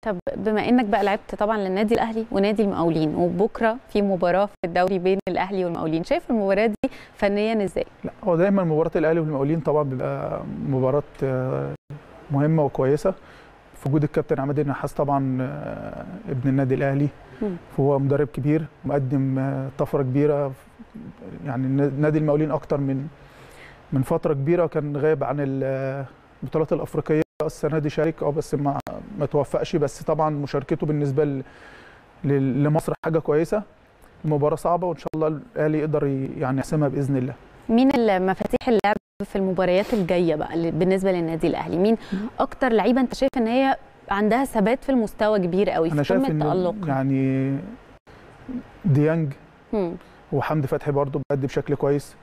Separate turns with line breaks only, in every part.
طب بما انك بقى لعبت طبعا للنادي الاهلي ونادي المقاولين وبكره في مباراه في الدوري بين الاهلي والمقاولين شايف المباراه دي فنيا ازاي
لا هو دايما مباراه الاهلي والمقاولين طبعا بيبقى مباراه آه، مهمه وكويسه في وجود الكابتن عماد النحاس طبعا آه، ابن النادي الاهلي
مم.
فهو مدرب كبير مقدم آه، طفره كبيره يعني نادي المقاولين اكتر من من فتره كبيره كان غايب عن ال- البطولات الافريقيه السنه دي شارك اه بس ما ما توفقش بس طبعا مشاركته بالنسبه ل- ل- لمصر حاجه كويسه المباراه صعبه وان شاء الله الاهلي يقدر ي- يعني يحسمها باذن الله
مين المفاتيح اللعب في المباريات الجايه بقى اللي بالنسبه للنادي الاهلي مين اكتر لعيبه انت شايف ان هي عندها ثبات في المستوى كبير قوي
انا
في
شايف
قمه
ان
تالق
يعني ديانج
مم.
وحمدي فتحي برضه بيأدي بشكل كويس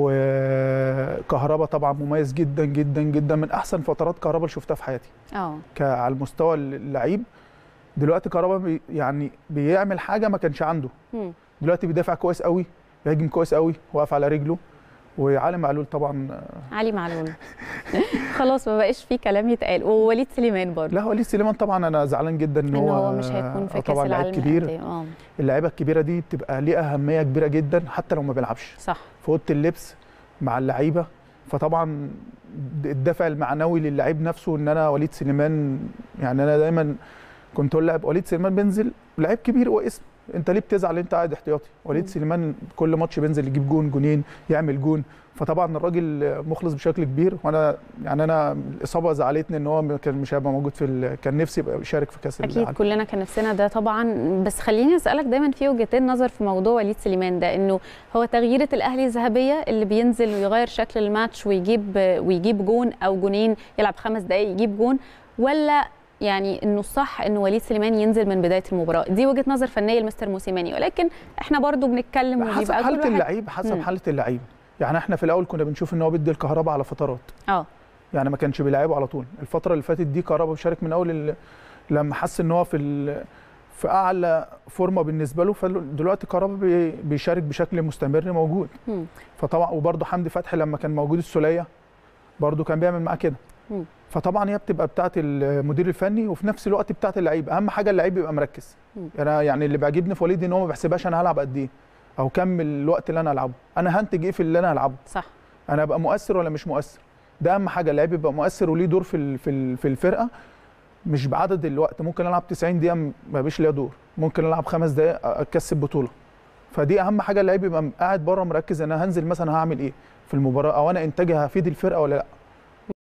وكهربا طبعا مميز جدا جدا جدا من احسن فترات كهربا اللي شفتها في حياتي
اه
ك- على المستوى اللعيب دلوقتي كهربا بي يعني بيعمل حاجه ما كانش عنده
مم.
دلوقتي بيدافع كويس قوي بيهاجم كويس قوي واقف على رجله وعلي معلول طبعا
علي معلول خلاص ما بقاش في كلام يتقال ووليد سليمان برضه
لا وليد سليمان طبعا انا زعلان جدا ان
ان
هو
هو مش هيكون في
آه
كاس
طبعا لعيب
العالم
كبير
للأندية. اه
اللعيبه الكبيره دي بتبقى ليها اهميه كبيره جدا حتى لو ما بيلعبش
صح
في اوضه اللبس مع اللعيبه فطبعا الدافع المعنوي للعيب نفسه ان انا وليد سليمان يعني انا دايما كنت اقول لاعب وليد سليمان بينزل لعيب كبير واسم انت ليه بتزعل انت قاعد احتياطي وليد
مم.
سليمان كل ماتش بينزل يجيب جون جونين يعمل جون فطبعا الراجل مخلص بشكل كبير وانا يعني انا الاصابه زعلتني ان هو كان مش هيبقى موجود في ال... كان نفسي يبقى يشارك في كاس
اكيد
العالم
كلنا كان نفسنا ده طبعا بس خليني اسالك دايما في وجهتين نظر في موضوع وليد سليمان ده انه هو تغييره الاهلي الذهبيه اللي بينزل ويغير شكل الماتش ويجيب ويجيب جون او جونين يلعب خمس دقائق يجيب جون ولا يعني انه الصح انه وليد سليمان ينزل من بدايه المباراه دي وجهه نظر فنيه لمستر موسيماني ولكن احنا برضو بنتكلم
حسب
وبيبقى كل
حاله
واحد
اللعيب حسب
مم.
حاله اللعيب يعني احنا في الاول كنا بنشوف ان هو بيدي الكهرباء على فترات
اه
يعني ما كانش بيلعبه على طول الفتره اللي فاتت دي كهربا بيشارك من اول ال... لما حس ان هو في ال... في اعلى فورمه بالنسبه له فدلوقتي كهربا بي... بيشارك بشكل مستمر موجود
مم.
فطبعا وبرده حمدي فتحي لما كان موجود السوليه برده كان بيعمل معاه كده
مم.
فطبعا هي بتبقى بتاعه المدير الفني وفي نفس الوقت بتاعه اللعيب اهم حاجه اللعيب يبقى مركز
مم.
انا يعني اللي بيعجبني في وليد ان هو ما بيحسبهاش انا هلعب قد ايه او كم الوقت اللي انا هلعبه انا هنتج ايه في اللي انا هلعبه
صح
انا ابقى مؤثر ولا مش مؤثر ده اهم حاجه اللعيب يبقى مؤثر وليه دور في ال- في ال- في الفرقه مش بعدد الوقت ممكن العب 90 دقيقه ما بيش ليا دور ممكن العب خمس دقائق اكسب بطوله فدي اهم حاجه اللعيب يبقى قاعد بره مركز انا هنزل مثلا هعمل ايه في المباراه او انا انتاجي هفيد الفرقه ولا لا